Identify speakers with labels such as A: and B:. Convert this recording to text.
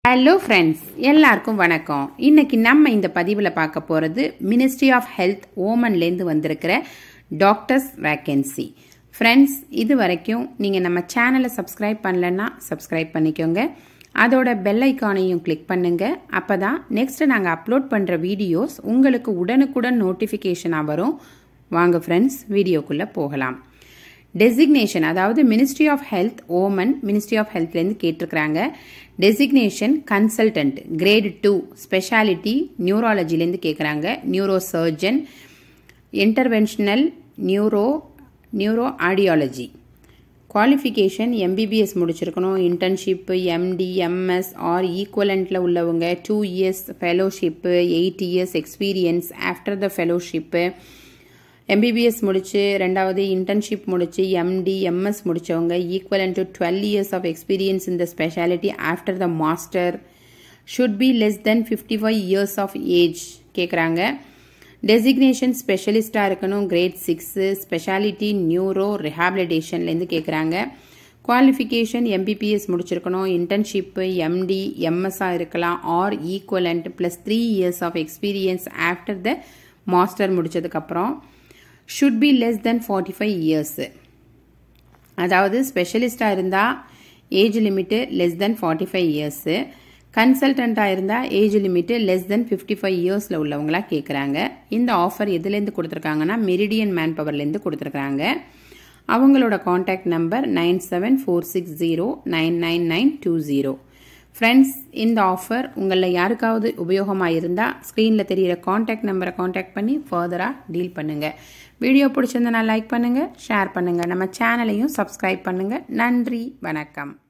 A: hello friends எல்லாருக்கும் வணக்கம் இன்னைக்கு நம்ம இந்த பதிவில் பார்க்க போகிறது மினிஸ்ட்ரி ஆஃப் ஹெல்த் ஓமன்லேருந்து வந்திருக்கிற டாக்டர்ஸ் வேக்கன்சி ஃப்ரெண்ட்ஸ் இது வரைக்கும் நீங்கள் நம்ம சேனலை சப்ஸ்கிரைப் பண்ணலன்னா சப்ஸ்கிரைப் பண்ணிக்கோங்க அதோட பெல் ஐக்கானையும் கிளிக் பண்ணுங்க அப்போ தான் நெக்ஸ்ட் நாங்கள் அப்லோட் பண்ணுற வீடியோஸ் உங்களுக்கு உடனுக்குடன் நோட்டிஃபிகேஷனாக வரும் வாங்க ஃப்ரெண்ட்ஸ் வீடியோக்குள்ளே போகலாம் டெசிக்னேஷன் அதாவது ministry of health Oman ministry of ஹெல்த்லேருந்து கேட்டிருக்கிறாங்க designation consultant grade two specialty நியூராலஜிலேருந்து கேட்குறாங்க neuro surgeon interventional neuro neuro audiology qualification MBBS முடிச்சிருக்கணும் இன்டர்ன்ஷிப்பு எம்டி எம்எஸ் ஆர் ஈக்குவலண்ட்டில் உள்ளவங்க two years fellowship eight years experience after the fellowship MBBS முடிச்சு ரெண்டாவது internship முடிச்சு எம்டி எம்எஸ் முடித்தவங்க equivalent to twelve years of experience இந்த specialty after the master should be less than fifty five years of age கேட்குறாங்க designation ஸ்பெஷலிஸ்டாக இருக்கணும் grade six specialty neuro ரிஹாபிலிட்டேஷன்லேருந்து கேட்குறாங்க குவாலிஃபிகேஷன் எம்பிபிஎஸ் முடிச்சிருக்கணும் இன்டர்ன்ஷிப்பு எம்டி எம்எஸ்ஸாக இருக்கலாம் or equivalent plus three years of experience after the master முடிச்சதுக்கப்புறம் should be less than forty five years அதாவது ஸ்பெஷலிஸ்டாக இருந்தால் age limit less than forty five years கன்சல்டண்ட்டாக இருந்தால் age limit less than fifty five இயர்ஸில் உள்ளவங்களா கேட்குறாங்க இந்த ஆஃபர் எதுலேருந்து கொடுத்துருக்காங்கன்னா மெரிடியன் மேன் பவர்லேருந்து கொடுத்துருக்காங்க அவங்களோட contact number nine seven four six zero nine nine nine two zero friends இந்த ஆஃபர் உங்களில் யாருக்காவது உபயோகமாக இருந்தால் ஸ்க்ரீனில் தெரிகிற காண்டாக்ட் நம்பரை காண்டாக்ட் பண்ணி ஃபர்தராக டீல் பண்ணுங்கள் வீடியோ பிடிச்சிருந்தனா லைக் பண்ணுங்கள் ஷேர் பண்ணுங்கள் நம்ம சேனலையும் சப்ஸ்கிரைப் பண்ணுங்கள் நன்றி வணக்கம்